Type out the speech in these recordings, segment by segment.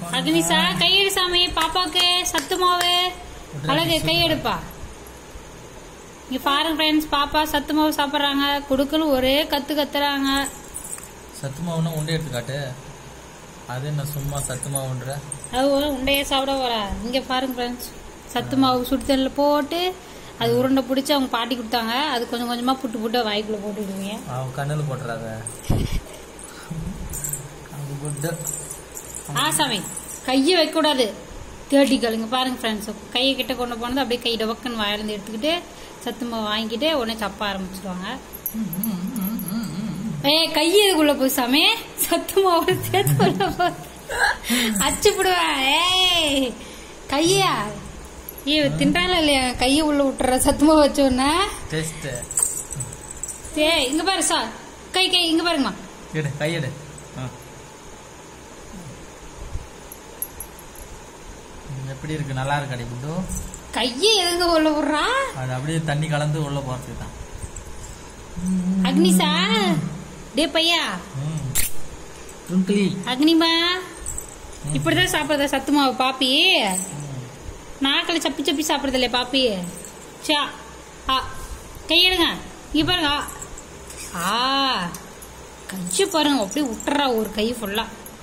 அக்னிசா கையெடு சாமி பாப்பாக்கு சத்து மாவு அழகு கையெடுப்பா இங்க பாருங்க ஃப்ரெண்ட்ஸ் பாப்பா சத்து மாவு சாப்பிடுறாங்க குடுக்கலும் ஒரே கத்து கத்துறாங்க சத்து மாவுனா உண்டை எடுத்து காட்டு அது என்ன சும்மா சத்து மாவுன்ற அது ஒரு உண்டையே சாப்பிட வரா இங்க பாருங்க ஃப்ரெண்ட்ஸ் சத்து மாவு சுடுதல்ல போட்டு அது உருண்டை பிடிச்சி அவங்க பாட்டி கொடுத்தாங்க அது கொஞ்சம் கொஞ்சமா புட்டு புட்டு வாய்க்குள்ள போட்டு விடுவீங்க அவன் கண்ணில் போட்டுறாத அது குட்டு ஆ சாமி கையை வைக்க கூடாது தேர்ட்டிகள் இங்க பாருங்க ஃப்ரெண்ட்ஸ் கையை கிட்ட கொண்டு போனது அப்படியே கை டபக்குன்னு வாயிலிருந்து எடுத்துக்கிட்டு சத்து மாவு வாங்கிட்டு உடனே சப்ப ஆரம்பிச்சிருவாங்க ஏய் கை இதுக்குள்ள போய் சாமி சத்து மாவு சேர்த்து உள்ள போகுது. அச்சு போடுவேன் ஏய் கையா ஏ தின்றாங்களா இல்லையா கையை உள்ள விட்டுற சத்து மாவு வச்சோன்னா டெஸ்ட்டு ஏய் இங்க பாரு சார் கை கை இங்க பாருங்கம்மா எடு கையெடு ஆ. ம், எப்படி இருக்கு நல்லா இருக்கு அடி குட்டு கையை எதுங்க உள்ள விடுறா அது அப்படியே தண்ணி கலந்து உள்ள போறதுக்கு தான் அக்னிசா டே பையா ம். டுங்கிளி அக்னிமா இப்படிதான் சாப்பிடுறதா சத்து மாவு பாப்பி நாக்கில் சப்பி சப்பி சாப்பிடுறது இல்லையா பாப்பி சா ஆ கையெடுங்க இங்க பாருங்க ஆ. ஆ கையை பாருங்க அப்படியே விட்டுறா ஒரு கை ஃபுல்லா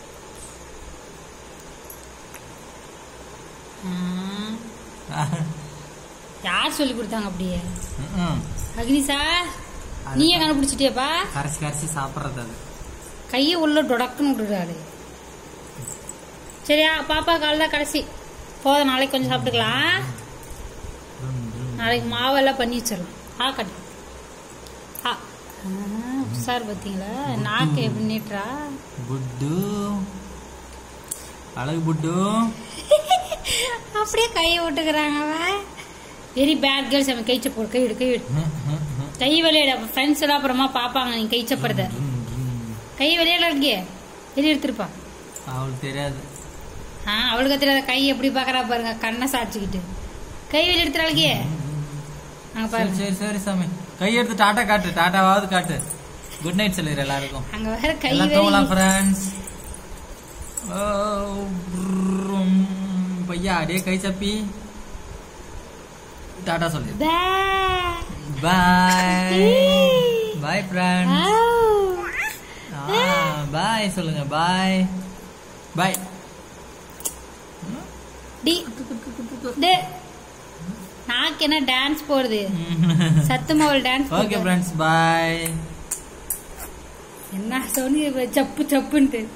யார் சொல்லி கொடுத்தாங்க அப்படியே ம். அக்னிசா நீயே கண்டுபிடிச்சிட்டியாப்பா கரைச்சி கரைச்சி சாப்பிட்றது அது கையை உள்ள டொடக்குன்னு விட்டுறாரு சரியா பாப்பா கால் தான் கடைசி போதும் நாளைக்கு கொஞ்சம் சாப்பிட்டுக்கலாம் ம், ம். நாளைக்கு மாவெல்லாம் பண்ணி வச்சிடலாம் ஆ கட்டு ஆ ஆ, உஷார் பார்த்தீங்களா நாக்கு எப்படி நீட்டுறா புட்டு அழகு புட்டு அப்படியே கையை விட்டுக்கிறாங்க அவன் வெரி பேட் கேர்ள்ஸ் அவன் கைச்ச போடு கை விடு கை விடு ம், ம், ம். கை விளையாடு அப்போ ஃப்ரெண்ட்ஸ் எல்லாம் அப்புறமா பார்ப்பாங்க நீ கை சப்படுறத ம், ம். கை விளையாட இருக்கியே வெளியே எடுத்துருப்பா அவளுக்கு தெரியாது ஆ அவளுக்கு தெரியாத கை எப்படி பார்க்கறா பாருங்க கண்ணை சாச்சிக்கிட்டு கை வெளியே எடுத்துறாளுக்கே அங்க சரி பாருங்க சரி சரி சாமி கை எடுத்து டாட்டா காட்டு டாட்டாவாவது காட்டு குட் நைட் சொல்லிடுற எல்லாருக்கும் அங்க வேற கை எல்லாம் வெளியே தூங்கலாம் ஃப்ரெண்ட்ஸ் பையா அடே கை சப்பி டாட்டா சொல்லு பே. Bye Hey. Bye friends Wow. Bye சொல்லுங்க பாய் பாய் டி டே நாக்கு என்ன டான்ஸ் போடுது சத்து மாவல் டான்ஸ் ஓகே ஃப்ரெண்ட்ஸ் பாய் என்ன சொன்னி சப்பு சப்புன்ட்டு